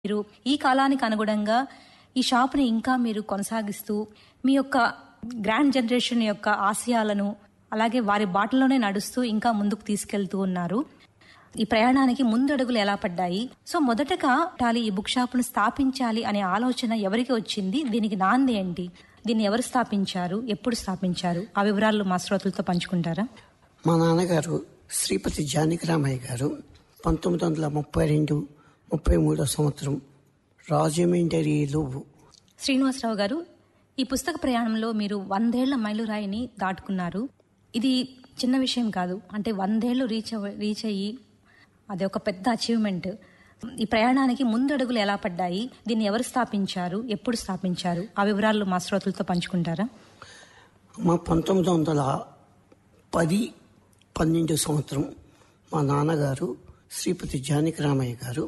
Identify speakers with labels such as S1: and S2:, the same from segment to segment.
S1: మీరు ఈ కాలానికి అనుగుణంగా ఈ షాప్ని ఇంకా మీరు కొనసాగిస్తూ మీ యొక్క గ్రాండ్ జనరేషన్ యొక్క ఆశయాలను అలాగే వారి బాటలోనే నడుస్తూ ఇంకా ముందుకు తీసుకెళ్తూ ఉన్నారు ఈ ప్రయాణానికి ముందడుగులు ఎలా పడ్డాయి సో మొదటగా టాలీ ఈ బుక్ షాప్ ను స్థాపించాలి అనే ఆలోచన ఎవరికి వచ్చింది దీనికి నాంది ఏంటి దీన్ని ఎవరు స్థాపించారు ఎప్పుడు స్థాపించారు ఆ వివరాలు మా శ్రోతలతో పంచుకుంటారా
S2: మా నాన్నగారు శ్రీపతి జానకిరామయ్య గారు పంతొమ్మిది వందల ముప్పై రెండు ముప్పై మూడో సంవత్సరం రాజమండ్రిలో
S1: శ్రీనివాసరావు గారు ఈ పుస్తక ప్రయాణంలో మీరు వందేళ్ల మైలురాయిని దాటుకున్నారు ఇది చిన్న విషయం కాదు అంటే వందేళ్లు రీచ్ అవ- రీచ్ అయ్యి అది ఒక పెద్ద అచీవ్మెంట్ ఈ ప్రయాణానికి ముందడుగులు ఎలా పడ్డాయి దీన్ని ఎవరు స్థాపించారు ఎప్పుడు స్థాపించారు ఆ వివరాలు మా శ్రోతలతో పంచుకుంటారా
S2: మా పంతొమ్మిది వందల పది పన్నెండు సంవత్సరం మా నాన్నగారు శ్రీపతి జానకిరామయ్య గారు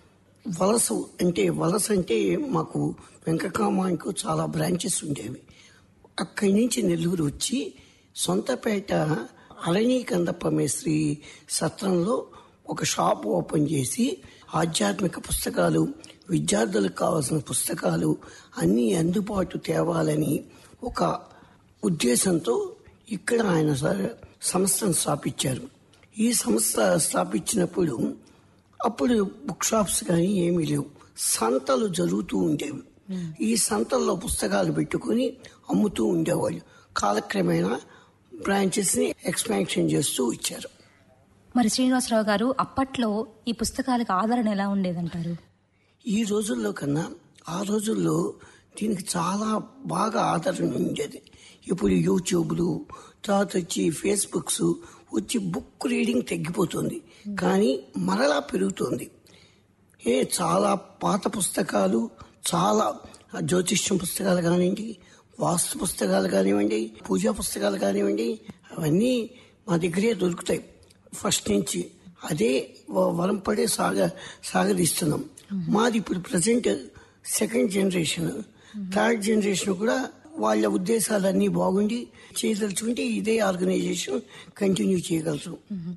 S2: వలస అంటే వలస అంటే మాకు వెంకకామానికి చాలా బ్రాంచెస్ ఉండేవి అక్కడి నుంచి నెల్లూరు వచ్చి సొంతపేట అరణీ కందప్ప మేస్త్రి సత్రంలో ఒక షాప్ ఓపెన్ చేసి ఆధ్యాత్మిక పుస్తకాలు విద్యార్థులకు కావాల్సిన పుస్తకాలు అన్నీ అందుబాటు తేవాలని ఒక ఉద్దేశంతో ఇక్కడ ఆయన స- సంస్థను స్థాపించారు ఈ సంస్థ స్థాపించినప్పుడు అప్పుడు బుక్ షాప్స్ కానీ ఏమీ లేవు సంతలు జరుగుతూ ఉండేవి ఈ సంతల్లో పుస్తకాలు పెట్టుకుని అమ్ముతూ ఉండేవాళ్ళు కాలక్రమేణా బ్రాంచెస్ ని ఎక్స్పాన్షన్ చేస్తూ వచ్చారు
S1: మరి శ్రీనివాసరావు గారు అప్పట్లో ఈ పుస్తకాలకు ఆదరణ ఎలా ఉండేదంటారు
S2: ఈ రోజుల్లో కన్నా ఆ రోజుల్లో దీనికి చాలా బాగా ఆదరణ ఉండేది ఇప్పుడు యూట్యూబ్లు తర్వాత వచ్చి ఫేస్బుక్స్ వచ్చి బుక్ రీడింగ్ తగ్గిపోతుంది కానీ మరలా పెరుగుతుంది ఏ చాలా పాత పుస్తకాలు చాలా జ్యోతిష్యం పుస్తకాలు కానివ్వండి వాస్తు పుస్తకాలు కానివ్వండి పూజా పుస్తకాలు కానివ్వండి అవన్నీ మా దగ్గరే దొరుకుతాయి ఫస్ట్ నుంచి అదే వ- వరం పడే సాగ సాగదీస్తున్నాం మాది ఇప్పుడు present second generation third generation కూడా వాళ్ళ ఉద్దేశాలన్నీ బాగుండి చేయదలుచుకుంటే ఇదే ఆర్గనైజేషన్ కంటిన్యూ చేయగలరు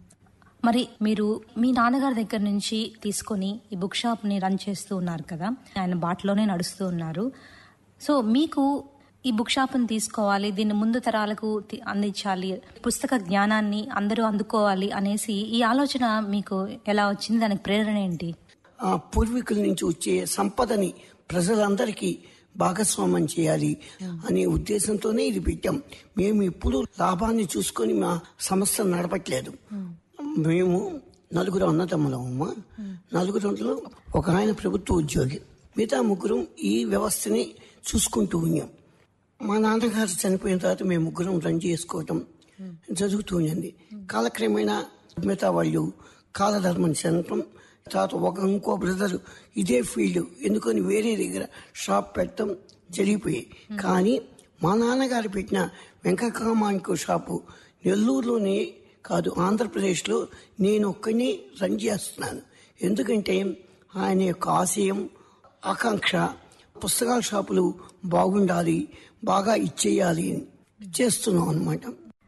S1: మరి మీరు మీ నాన్నగారి దగ్గర నుంచి తీసుకొని ఈ బుక్ షాప్ ని రన్ చేస్తూ ఉన్నారు కదా ఆయన బాటలోనే నడుస్తూ ఉన్నారు సో మీకు ఈ బుక్ షాప్ని తీసుకోవాలి దీన్ని ముందు తరాలకు తి- అందించాలి పుస్తక జ్ఞానాన్ని అందరూ అందుకోవాలి అనేసి ఈ ఆలోచన మీకు ఎలా వచ్చింది దానికి ప్రేరణ ఏంటి
S2: ఆ పూర్వీకుల నుంచి వచ్చే సంపదని ప్రజలందరికీ భాగస్వామ్యం చేయాలి అనే ఉద్దేశంతోనే ఇది పెట్టాం మేము ఇప్పుడు లాభాన్ని చూసుకొని మా సంస్థను నడపట్లేదు మేము నలుగురు అన్నదమ్ములమ్మ నలుగురు ఒక ఆయన ప్రభుత్వ ఉద్యోగి మిగతా ముగ్గురం ఈ వ్యవస్థని చూసుకుంటూ ఉన్నాం మా నాన్నగారు చనిపోయిన తర్వాత మేము ముగ్గురం రన్ చేసుకోవటం జరుగుతూ ఉన్నది కాలక్రమేణా మిగతా వాళ్ళు కాలధర్మం చెందటం తర్వాత ఒక ఇంకో బ్రదర్ ఇదే ఫీల్డ్ ఎందుకని వేరే దగ్గర షాప్ పెట్టడం జరిగిపోయాయి కానీ మా నాన్నగారు పెట్టిన వెంకకామానికో షాపు నెల్లూరులోనే కాదు ఆంధ్రప్రదేశ్లో నేను ఒక్కడిని రన్ చేస్తున్నాను ఎందుకంటే ఆయన యొక్క ఆశయం ఆకాంక్ష పుస్తకాల షాపులు బాగుండాలి బాగా ఇచ్చేయాలి అని చేస్తున్నాం అనమాట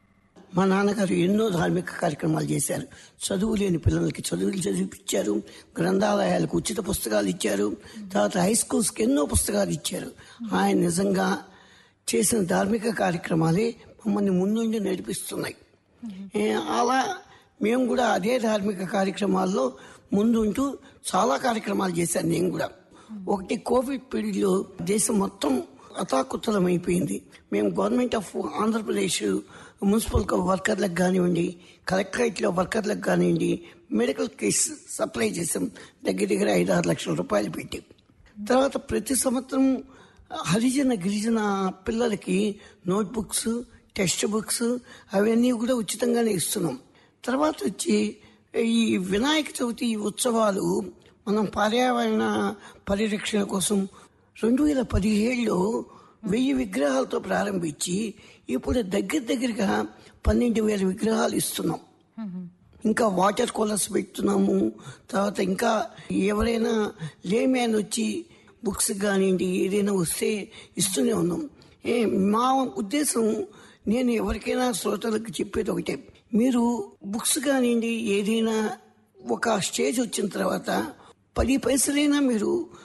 S2: మా నాన్నగారు ఎన్నో ధార్మిక కార్యక్రమాలు చేశారు చదువు లేని పిల్లలకి చదువులు చదివిపించారు గ్రంథాలయాలకు ఉచిత పుస్తకాలు ఇచ్చారు తర్వాత హై స్కూల్స్కి ఎన్నో పుస్తకాలు ఇచ్చారు ఆయన నిజంగా చేసిన ధార్మిక కార్యక్రమాలే మమ్మల్ని ముందుండి నడిపిస్తున్నాయి ఏ, అలా మేము కూడా అదే ధార్మిక కార్యక్రమాల్లో ముందుంటూ చాలా కార్యక్రమాలు చేశాను నేను కూడా ఒకటి కోవిడ్ పీరియడ్లో దేశం మొత్తం అతాకుతలం అయిపోయింది మేము గవర్నమెంట్ ఆఫ్ ఆంధ్రప్రదేశ్ మున్సిపల్ వర్కర్లకు కానివ్వండి కలెక్టరేట్లో వర్కర్లకు కానివ్వండి మెడికల్ కేస్ సప్లై చేసాం దగ్గర దగ్గర ఐదు ఆరు లక్షల రూపాయలు పెట్టి తర్వాత ప్రతి సంవత్సరం హరిజన గిరిజన పిల్లలకి నోట్ బుక్స్ టెక్స్ట్ బుక్స్ అవన్నీ కూడా ఉచితంగానే ఇస్తున్నాం తర్వాత వచ్చి ఈ వినాయక చవితి ఉత్సవాలు మనం పర్యావరణ పరిరక్షణ కోసం రెండు వేల పదిహేడులో వెయ్యి విగ్రహాలతో ప్రారంభించి ఇప్పుడు దగ్గర దగ్గరగా పన్నెండు వేల విగ్రహాలు ఇస్తున్నాం ఇంకా వాటర్ కూలర్స్ పెడుతున్నాము తర్వాత ఇంకా ఎవరైనా లేమ్యాన్ వచ్చి బుక్స్ కానివ్వండి ఏదైనా వస్తే ఇస్తూనే ఉన్నాం ఏ మా ఉద్దేశం నేను ఎవరికైనా శ్రోతలకు చెప్పేది ఒకటే మీరు బుక్స్ కానివ్వండి ఏదైనా ఒక స్టేజ్ వచ్చిన తర్వాత పది పైసలైనా మీరు